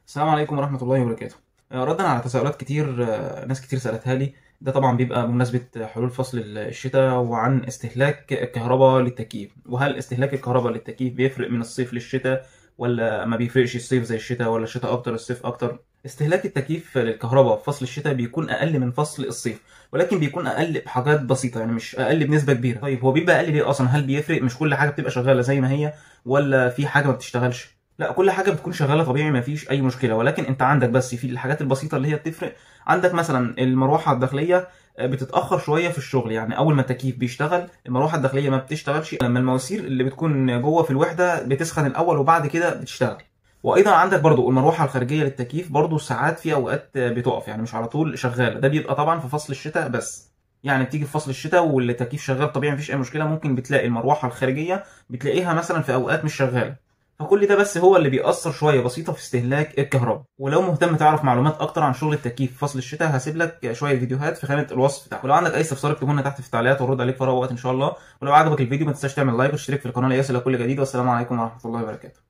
السلام عليكم ورحمة الله وبركاته آه، ردا على تساؤلات كتير آه، ناس كتير سألتها لي ده طبعا بيبقى بمناسبة حلول فصل الشتاء وعن استهلاك الكهرباء للتكييف وهل استهلاك الكهرباء للتكييف بيفرق من الصيف للشتاء ولا ما بيفرقش الصيف زي الشتاء ولا الشتاء أكتر الصيف أكتر استهلاك التكييف للكهرباء في فصل الشتاء بيكون أقل من فصل الصيف ولكن بيكون أقل بحاجات بسيطة يعني مش أقل بنسبة كبيرة طيب هو بيبقى أقل ليه أصلا هل بيفرق مش كل حاجة بتبقى شغالة زي ما هي ولا في حاجة ما بتشتغلش لا كل حاجه بتكون شغاله طبيعي ما فيش اي مشكله ولكن انت عندك بس في الحاجات البسيطه اللي هي بتفرق عندك مثلا المروحه الداخليه بتتاخر شويه في الشغل يعني اول ما التكييف بيشتغل المروحه الداخليه ما بتشتغلش لما المواسير اللي بتكون جوه في الوحده بتسخن الاول وبعد كده بتشتغل وايضا عندك برضو المروحه الخارجيه للتكييف برضو ساعات في اوقات بتقف يعني مش على طول شغاله ده بيبقى طبعا في فصل الشتاء بس يعني بتيجي في فصل الشتاء والتكييف شغال طبيعي مفيش اي مشكله ممكن بتلاقي المروحه الخارجيه بتلاقيها مثلا في اوقات مش شغاله فكل ده بس هو اللي بيأثر شويه بسيطه في استهلاك الكهرباء ولو مهتم تعرف معلومات اكتر عن شغل التكييف في فصل الشتاء هسيب لك شويه فيديوهات في خانه الوصف بتاعك ولو عندك اي استفسار اكتبه لنا تحت في التعليقات وارد عليك في اقرب وقت ان شاء الله ولو عجبك الفيديو ما تنساش تعمل لايك وتشترك في القناه ليصلك كل جديد والسلام عليكم ورحمه الله وبركاته